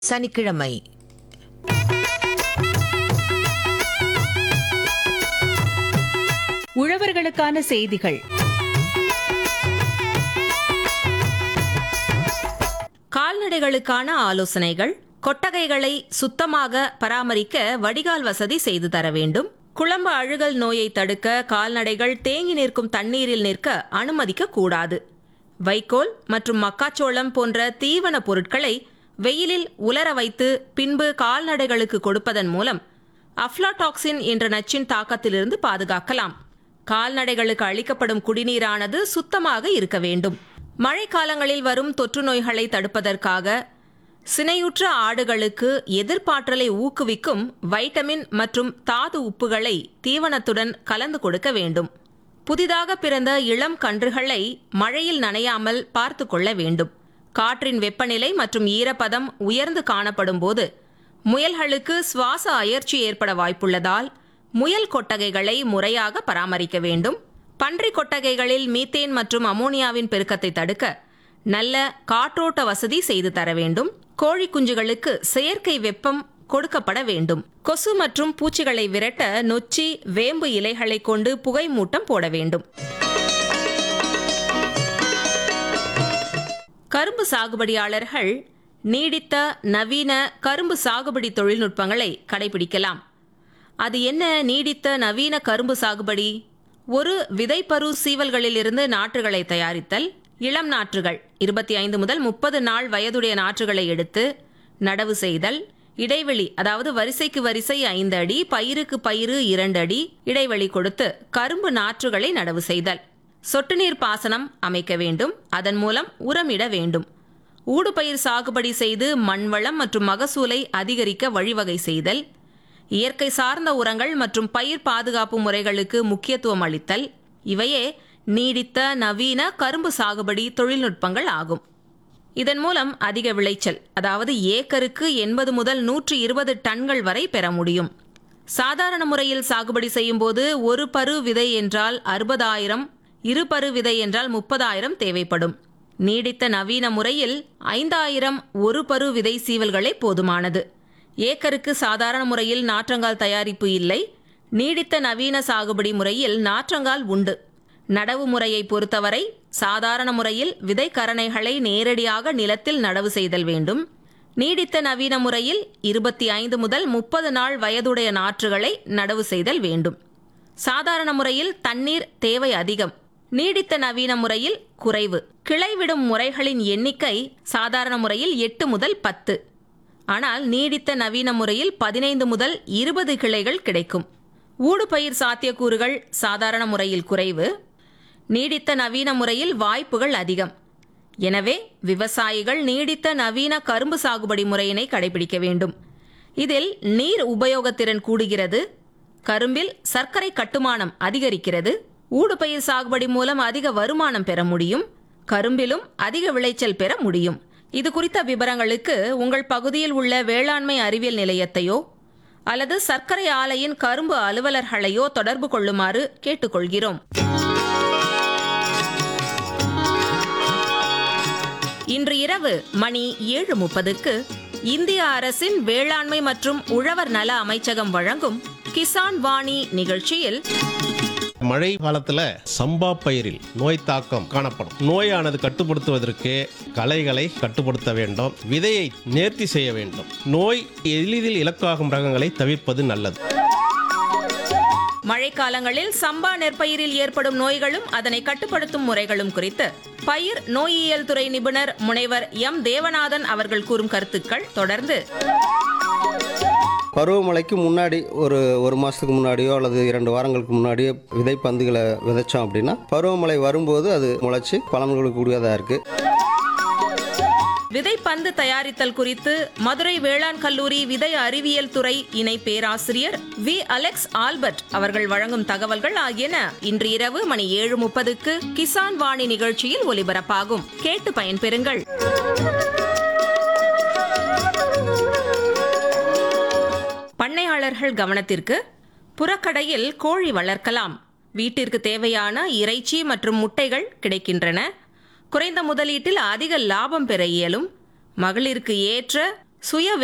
சனிக்கிழமை உழவர்களுக்கான செய்திகள் கால்நடைகளுக்கான ஆலோசனைகள் கொட்டகைகளை சுத்தமாக பராமரிக்க வடிகால் வசதி செய்து தர வேண்டும் குழம்பு அழுகல் நோயை தடுக்க கால்நடைகள் தேங்கி நிற்கும் தண்ணீரில் நிற்க அனுமதிக்க கூடாது வைக்கோல் மற்றும் மக்காச்சோளம் போன்ற தீவன பொருட்களை வெயிலில் உலர வைத்து பின்பு கால்நடைகளுக்கு கொடுப்பதன் மூலம் அஃப்லாடாக்சின் என்ற நச்சின் தாக்கத்திலிருந்து பாதுகாக்கலாம் கால்நடைகளுக்கு அளிக்கப்படும் குடிநீரானது சுத்தமாக இருக்க வேண்டும் மழைக்காலங்களில் வரும் தொற்று நோய்களை தடுப்பதற்காக சினையுற்ற ஆடுகளுக்கு எதிர்ப்பாற்றலை ஊக்குவிக்கும் வைட்டமின் மற்றும் தாது உப்புகளை தீவனத்துடன் கலந்து கொடுக்க வேண்டும் புதிதாக பிறந்த இளம் கன்றுகளை மழையில் நனையாமல் பார்த்து கொள்ள வேண்டும் காற்றின் வெப்பநிலை மற்றும் ஈரப்பதம் உயர்ந்து காணப்படும் போது முயல்களுக்கு சுவாச அயற்சி ஏற்பட வாய்ப்புள்ளதால் முயல் கொட்டகைகளை முறையாக பராமரிக்க வேண்டும் பன்றி கொட்டகைகளில் மீத்தேன் மற்றும் அமோனியாவின் பெருக்கத்தை தடுக்க நல்ல காற்றோட்ட வசதி செய்து தர வேண்டும் கோழி குஞ்சுகளுக்கு செயற்கை வெப்பம் கொடுக்கப்பட வேண்டும் கொசு மற்றும் பூச்சிகளை விரட்ட நொச்சி வேம்பு இலைகளை கொண்டு புகை மூட்டம் போட வேண்டும் கரும்பு சாகுபடியாளர்கள் நீடித்த நவீன கரும்பு சாகுபடி தொழில்நுட்பங்களை கடைபிடிக்கலாம் அது என்ன நீடித்த நவீன கரும்பு சாகுபடி ஒரு விதைப்பரு சீவல்களிலிருந்து நாற்றுகளை தயாரித்தல் இளம் நாற்றுகள் இருபத்தி ஐந்து முதல் முப்பது நாள் வயதுடைய நாற்றுகளை எடுத்து நடவு செய்தல் இடைவெளி அதாவது வரிசைக்கு வரிசை ஐந்து அடி பயிருக்கு பயிறு இரண்டு அடி இடைவெளி கொடுத்து கரும்பு நாற்றுகளை நடவு செய்தல் சொட்டு நீர் பாசனம் அமைக்க வேண்டும் அதன் மூலம் உரமிட வேண்டும் ஊடுபயிர் சாகுபடி செய்து மண்வளம் மற்றும் மகசூலை அதிகரிக்க வழிவகை செய்தல் இயற்கை சார்ந்த உரங்கள் மற்றும் பயிர் பாதுகாப்பு முறைகளுக்கு முக்கியத்துவம் அளித்தல் இவையே நீடித்த நவீன கரும்பு சாகுபடி தொழில்நுட்பங்கள் ஆகும் இதன் மூலம் அதிக விளைச்சல் அதாவது ஏக்கருக்கு எண்பது முதல் நூற்றி இருபது டன்கள் வரை பெற முடியும் சாதாரண முறையில் சாகுபடி செய்யும் போது ஒரு பரு விதை என்றால் அறுபதாயிரம் இரு பரு விதை என்றால் முப்பதாயிரம் தேவைப்படும் நீடித்த நவீன முறையில் ஐந்தாயிரம் ஒரு பரு விதை சீவல்களே போதுமானது ஏக்கருக்கு சாதாரண முறையில் நாற்றங்கால் தயாரிப்பு இல்லை நீடித்த நவீன சாகுபடி முறையில் நாற்றங்கால் உண்டு நடவு முறையை பொறுத்தவரை சாதாரண முறையில் விதைக்கரணைகளை நேரடியாக நிலத்தில் நடவு செய்தல் வேண்டும் நீடித்த நவீன முறையில் இருபத்தி ஐந்து முதல் முப்பது நாள் வயதுடைய நாற்றுகளை நடவு செய்தல் வேண்டும் சாதாரண முறையில் தண்ணீர் தேவை அதிகம் நீடித்த நவீன முறையில் குறைவு கிளைவிடும் முறைகளின் எண்ணிக்கை சாதாரண முறையில் எட்டு முதல் பத்து ஆனால் நீடித்த நவீன முறையில் பதினைந்து முதல் இருபது கிளைகள் கிடைக்கும் ஊடுபயிர் சாத்தியக்கூறுகள் சாதாரண முறையில் குறைவு நீடித்த நவீன முறையில் வாய்ப்புகள் அதிகம் எனவே விவசாயிகள் நீடித்த நவீன கரும்பு சாகுபடி முறையினை கடைபிடிக்க வேண்டும் இதில் நீர் உபயோகத்திறன் கூடுகிறது கரும்பில் சர்க்கரை கட்டுமானம் அதிகரிக்கிறது ஊடுபயிர் சாகுபடி மூலம் அதிக வருமானம் பெற முடியும் கரும்பிலும் அதிக விளைச்சல் பெற முடியும் இது குறித்த விவரங்களுக்கு உங்கள் பகுதியில் உள்ள வேளாண்மை அறிவியல் நிலையத்தையோ அல்லது சர்க்கரை ஆலையின் கரும்பு அலுவலர்களையோ தொடர்பு கொள்ளுமாறு கேட்டுக்கொள்கிறோம் இன்று இரவு மணி ஏழு முப்பதுக்கு இந்திய அரசின் வேளாண்மை மற்றும் உழவர் நல அமைச்சகம் வழங்கும் கிசான் வாணி நிகழ்ச்சியில் மழை காலத்துல சம்பா பயிரில் நோய் தாக்கம் காணப்படும் நோயானது கட்டுப்படுத்துவதற்கு களைகளை கட்டுப்படுத்த வேண்டும் விதையை நேர்த்தி செய்ய வேண்டும் நோய் எளிதில் இலக்காகும் ரகங்களை தவிர்ப்பது நல்லது மழைக்காலங்களில் சம்பா நெற்பயிரில் ஏற்படும் நோய்களும் அதனை கட்டுப்படுத்தும் முறைகளும் குறித்து பயிர் நோயியல் துறை நிபுணர் முனைவர் எம் தேவநாதன் அவர்கள் கூறும் கருத்துக்கள் தொடர்ந்து பருவமழைக்கு முன்னாடி ஒரு ஒரு மாதத்துக்கு முன்னாடியோ அல்லது இரண்டு வாரங்களுக்கு முன்னாடியோ விதைப்பந்துகளை விதைச்சோம் அப்படின்னா பருவமழை வரும்போது அது முளைச்சி பலன் கொடுக்கக்கூடியதாக இருக்குது விதைப்பந்து தயாரித்தல் குறித்து மதுரை வேளாண் கல்லூரி விதை அறிவியல் துறை இணை பேராசிரியர் வி அலெக்ஸ் ஆல்பர்ட் அவர்கள் வழங்கும் தகவல்கள் ஆகியன இன்று இரவு மணி ஏழு முப்பதுக்கு கிசான் வாணி நிகழ்ச்சியில் ஒலிபரப்பாகும் கேட்டு பயன்பெறுங்கள் பண்ணையாளர்கள் கவனத்திற்கு புறக்கடையில் கோழி வளர்க்கலாம் வீட்டிற்கு தேவையான இறைச்சி மற்றும் முட்டைகள் கிடைக்கின்றன குறைந்த முதலீட்டில் அதிக லாபம் பெற இயலும் மகளிருக்கு ஏற்ற சுய